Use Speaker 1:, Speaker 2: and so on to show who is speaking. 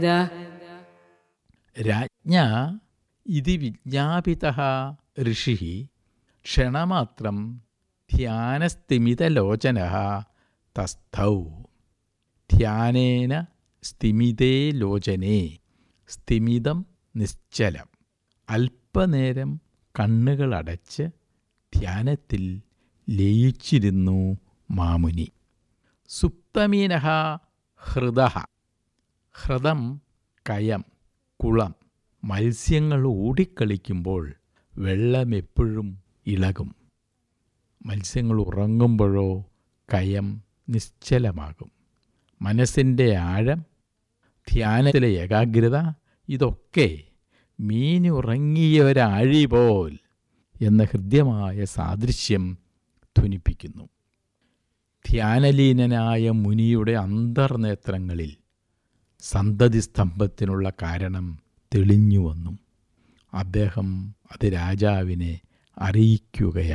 Speaker 1: എന്താ
Speaker 2: രാജ്ഞ ഇതി വിജ്ഞാപിത ഋഷി ക്ഷണമാത്രം ധ്യാനസ്ഥിമിതലോചന തസ്ഥൗ ധ്യാനേന സ്ഥിമിതേ ലോചനേ സ്ഥിമിതം നിശ്ചലം അല്പനേരം കണ്ണുകളടച്ച് ധ്യാനത്തിൽ ലയിച്ചിരുന്നു മാമുനി സുപ്തമീന ഹൃദ ഹൃദം കയം കുളം മത്സ്യങ്ങൾ ഓടിക്കളിക്കുമ്പോൾ വെള്ളം എപ്പോഴും ഇളകും മത്സ്യങ്ങൾ ഉറങ്ങുമ്പോഴോ കയം നിശ്ചലമാകും മനസ്സിൻ്റെ ആഴം ധ്യാനത്തിലെ ഏകാഗ്രത ഇതൊക്കെ മീനുറങ്ങിയവരാഴി പോൽ എന്ന ഹൃദ്യമായ സാദൃശ്യം ധ്വനിപ്പിക്കുന്നു ധ്യാനലീനനായ മുനിയുടെ അന്തർനേത്രങ്ങളിൽ സന്തതി സ്തംഭത്തിനുള്ള കാരണം തെളിഞ്ഞു വന്നു അദ്ദേഹം അത് രാജാവിനെ അറിയിക്കുകയാണ്